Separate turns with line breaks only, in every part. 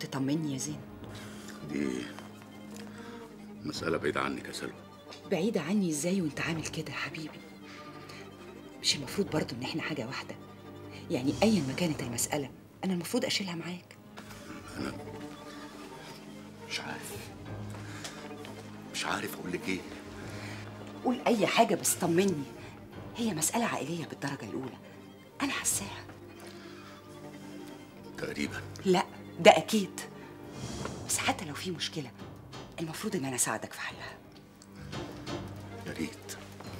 تطمني يا زين
دي مسألة بعيدة عنك يا سلوى
بعيدة عني ازاي وانت عامل كده يا حبيبي مش المفروض برضو ان احنا حاجة واحدة يعني ايا ما كانت المسألة انا المفروض اشيلها معاك
أنا مش عارف مش عارف أقول لك إيه
قول اي حاجة بس طمني هي مسألة عائلية بالدرجة الاولى انا حاساها
تقريبا
لا ده اكيد بس حتى لو في مشكلة المفروض ان انا اساعدك في حلها
يا ريت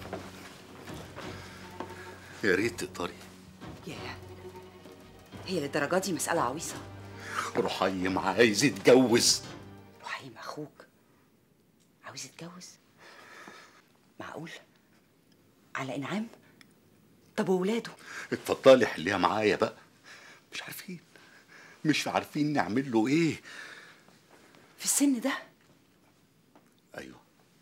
يا ريت تقدري
ياه هي للدرجة دي مسألة عويصة
رحيم عايز يتجوز
رحيم اخوك عاوز يتجوز معقول على انعام طب وولاده
اتفضلي حليها معايا بقى مش عارفين مش عارفين نعمل له ايه
في السن ده
ايوه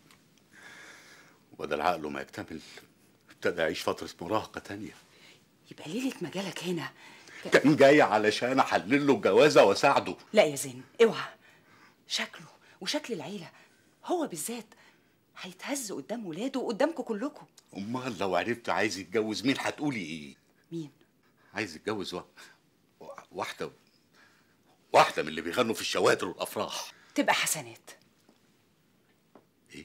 وبدل عقله ما يكتمل ابتدى يعيش فترة مراهقة تانية
يبقى ليلة ما جالك هنا
كان جاي علشان احلل له الجوازة واساعده
لا يا زين اوعى شكله وشكل العيلة هو بالذات هيتهز قدام ولاده وقدامكم كلكم
امال لو عرفت عايز يتجوز مين هتقولي ايه
مين
عايز يتجوز و... و- واحدة واحدة من اللي بيغنوا في الشوادر والافراح
تبقى حسنات
ايه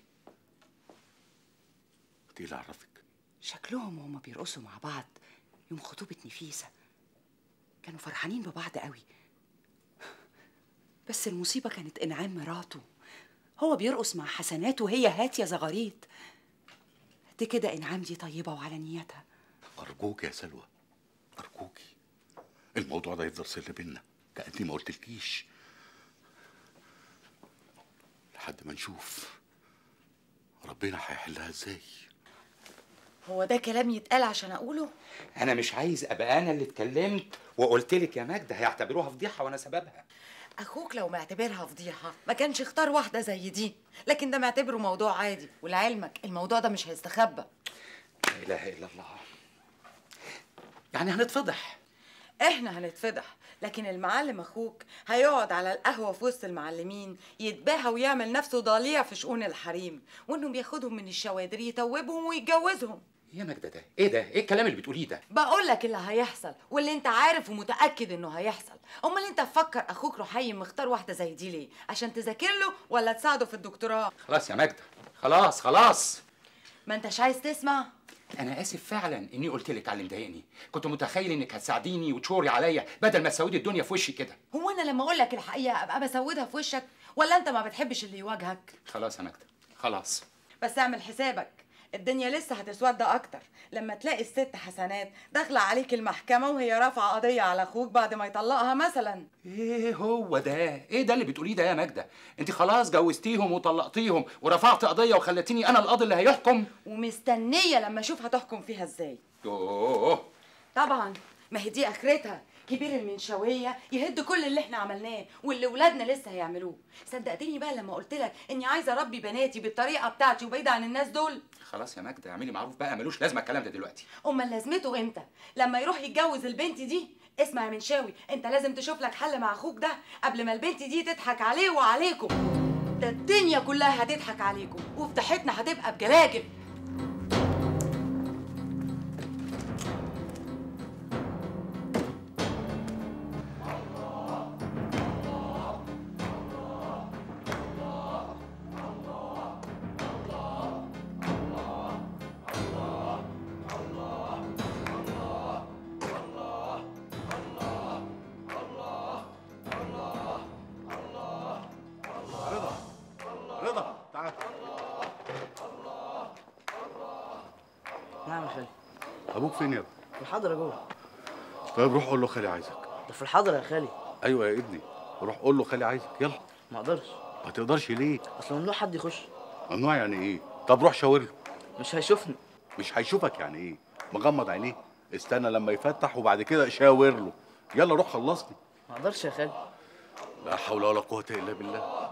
دي اللي اعرفك
شكلهم وهما بيرقصوا مع بعض يوم خطوبة نفيسة كانوا فرحانين ببعض قوي بس المصيبة كانت إنعام مراته هو بيرقص مع حسنات وهي هاتية زغاريت دي كده إنعام دي طيبة وعلى نيتها
ارجوك يا سلوى ارجوكي الموضوع ده يفضل سر بينا كأني ما قلتلكيش لحد ما نشوف ربنا هيحلها ازاي
هو ده كلام يتقال عشان اقوله
انا مش عايز ابقى انا اللي اتكلمت وقلت لك يا ماجده هيعتبروها فضيحه وانا سببها
اخوك لو معتبرها فضيحه ما كانش اختار واحده زي دي لكن ده معتبره موضوع عادي ولعلمك الموضوع ده مش هيستخبى
لا اله الا الله يعني هنتفضح
احنا هنتفضح لكن المعلم اخوك هيقعد على القهوه في وسط المعلمين يتباهى ويعمل نفسه ضليع في شؤون الحريم وانه بياخدهم من الشوادر يتوبهم ويتجوزهم
يا ماجده ده ايه ده ايه الكلام اللي بتقوليه ده
بقول لك اللي هيحصل واللي انت عارف ومتاكد انه هيحصل امال انت تفكر اخوك رحيم مختار واحده زي دي ليه عشان تذاكر له ولا تساعده في الدكتوراه
خلاص يا ماجده خلاص خلاص
ما انتش عايز تسمع
انا اسف فعلا اني قلت لك على اللي مضايقني كنت متخيل انك هتساعديني وتشوري عليا بدل ما تسودي الدنيا في وشي كده
هو انا لما اقول لك الحقيقه ابقى بسودها في وشك ولا انت ما بتحبش اللي يواجهك
خلاص يا ماجده خلاص
بس اعمل حسابك الدنيا لسه هتسود اكتر لما تلاقي الست حسنات داخله عليك المحكمه وهي رافعه قضيه على اخوك بعد ما يطلقها مثلا
ايه هو ده ايه ده اللي بتقوليه ده يا ماجده انت خلاص جوزتيهم وطلقتيهم ورفعت قضيه وخلتيني انا القاضي اللي هيحكم
ومستنيه لما اشوف هتحكم فيها ازاي
يوه
طبعا ما هي دي اخرتها كبير المنشويه يهد كل اللي احنا عملناه واللي ولادنا لسه هيعملوه صدقتني بقى لما قلت لك اني عايزه اربي بناتي بالطريقه بتاعتي وبعيده عن الناس دول
خلاص يا ماجده اعملي معروف بقى ملوش لازمه الكلام ده دلوقتي
امال لازمته امتى لما يروح يتجوز البنت دي اسمع يا منشاوي انت لازم تشوف لك حل مع اخوك ده قبل ما البنت دي تضحك عليه وعليكم ده الدنيا كلها هتضحك عليكم وفضحتنا هتبقى بجلاجل
رضا تعال
نعم يا خالي
ابوك فين يا ابني
في الحضرة جوه
طيب روح قول له خالي عايزك
ده في الحضرة يا خالي
ايوه يا ابني روح قول له خالي عايزك يلا
ما اقدرش
ما تقدرش ليه
اصل ممنوع حد يخش
ممنوع يعني ايه طب روح شاور له
مش هيشوفني
مش هيشوفك يعني ايه مغمض عينيه استنى لما يفتح وبعد كده شاور له يلا روح خلصني
ما اقدرش يا خالي
لا حول ولا قوه الا بالله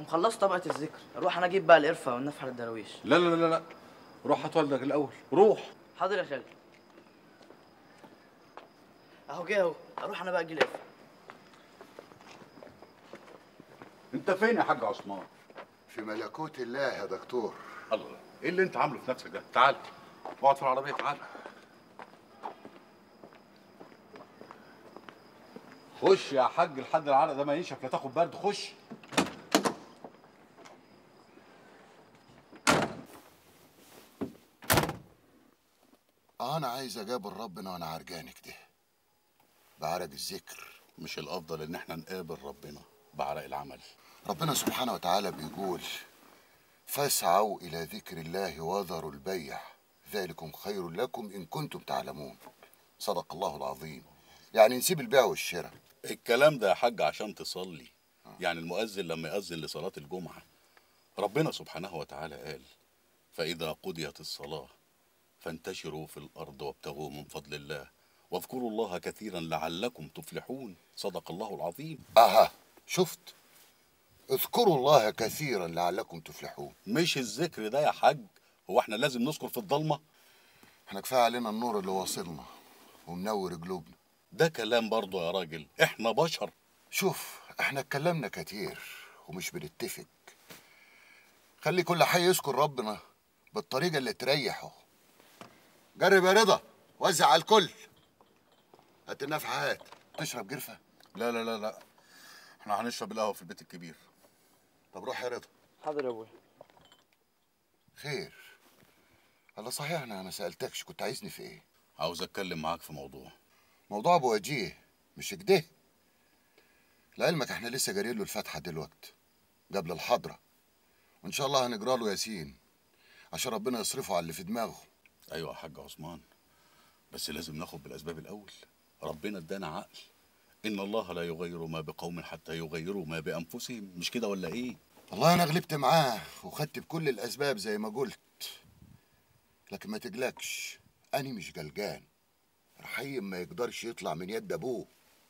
هم خلصوا طبقه الذكر اروح انا اجيب بقى القرفه والنفحه للدراويش
لا لا لا لا روح هات والدك الاول روح
حاضر يا خالي اهو جه اهو اروح انا بقى اجيب القرفه
انت فين يا حاج عثمان
في ملكوت الله يا دكتور
الله ايه اللي انت عامله في نفسك ده تعال اقعد في العربيه تعال خش يا حاج لحد العرق ده ما ينشف لا تاخد برد خش
انا عايز اقابل ربنا وانا عرجان كده بعرق الذكر
مش الافضل ان احنا نقابل ربنا بعرق العمل
ربنا سبحانه وتعالى بيقول فاسعوا الى ذكر الله وذروا البيع ذلكم خير لكم ان كنتم تعلمون صدق الله العظيم يعني نسيب البيع والشراء
الكلام ده يا حاج عشان تصلي يعني المؤذن لما يأذن لصلاة الجمعة ربنا سبحانه وتعالى قال فإذا قضيت الصلاة فانتشروا في الأرض وابتغوا من فضل الله واذكروا الله كثيرا لعلكم تفلحون صدق الله العظيم
اها شفت اذكروا الله كثيرا لعلكم تفلحون
مش الذكر ده يا حاج هو احنا لازم نذكر في الضلمة
احنا كفايه علينا النور اللي واصلنا ومنور قلوبنا
ده كلام برضه يا راجل احنا بشر
شوف احنا اتكلمنا كتير ومش بنتفق خلي كل حي يذكر ربنا بالطريقة اللي تريحه جرب يا رضا وزع على الكل هات النفحة هات تشرب جرفة
لا لا لا لا احنا هنشرب القهوة في البيت الكبير
طب روح يا رضا
حاضر يا ابويا
خير الله صحيح انا ما سألتكش كنت عايزني في ايه
عاوز اتكلم معاك في موضوع
موضوع ابو وجيه مش كده لعلمك احنا لسه جارين له الفاتحة دلوقتي قبل الحضرة وان شاء الله هنجرى له ياسين عشان ربنا يصرفه على اللي في دماغه
ايوه يا حاج عثمان بس لازم ناخد بالاسباب الاول ربنا ادانا عقل ان الله لا يغير ما بقوم حتى يغيروا ما بانفسهم مش كده ولا ايه
والله انا غلبت معاه وخدت بكل الاسباب زي ما قلت لكن ما تقلقش انا مش قلقان رحيم ما يقدرش يطلع من يد ابوه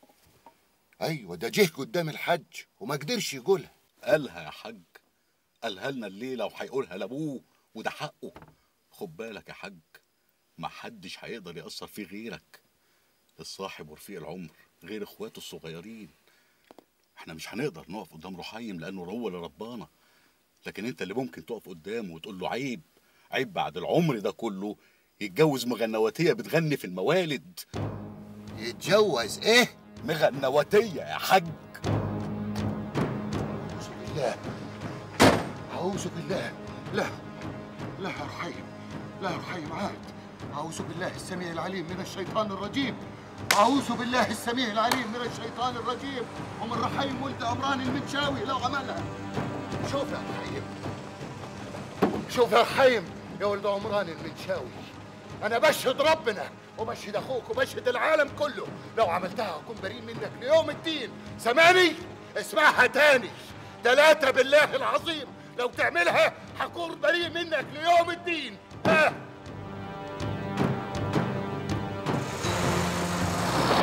ايوه ده جه قدام الحج وما قدرش يقولها
قالها يا حاج قالها لنا الليله وهيقولها لابوه وده حقه خد بالك يا حاج ما حدش هيقدر يأثر فيه غيرك الصاحب ورفيق العمر غير اخواته الصغيرين احنا مش هنقدر نقف قدام رحيم لانه هو اللي ربانا لكن انت اللي ممكن تقف قدامه وتقول له عيب عيب بعد العمر ده كله يتجوز مغنواتيه بتغني في الموالد
يتجوز ايه
مغنواتيه يا حاج
اعوذ بالله اعوذ بالله لا لا يا رحيم لا يا رحيم عاد اعوذ بالله السميع العليم من الشيطان الرجيم اعوذ بالله السميع العليم من الشيطان الرجيم ومن رحيم ولد عمران المنشاوي لو عملها شوف يا رحيم شوف يا رحيم يا ولد عمران المنشاوي انا بشهد ربنا وبشهد اخوك وبشهد العالم كله لو عملتها اكون بريء منك ليوم الدين سامعني اسمعها تاني ثلاثة بالله العظيم لو تعملها هكون بريء منك ليوم الدين ها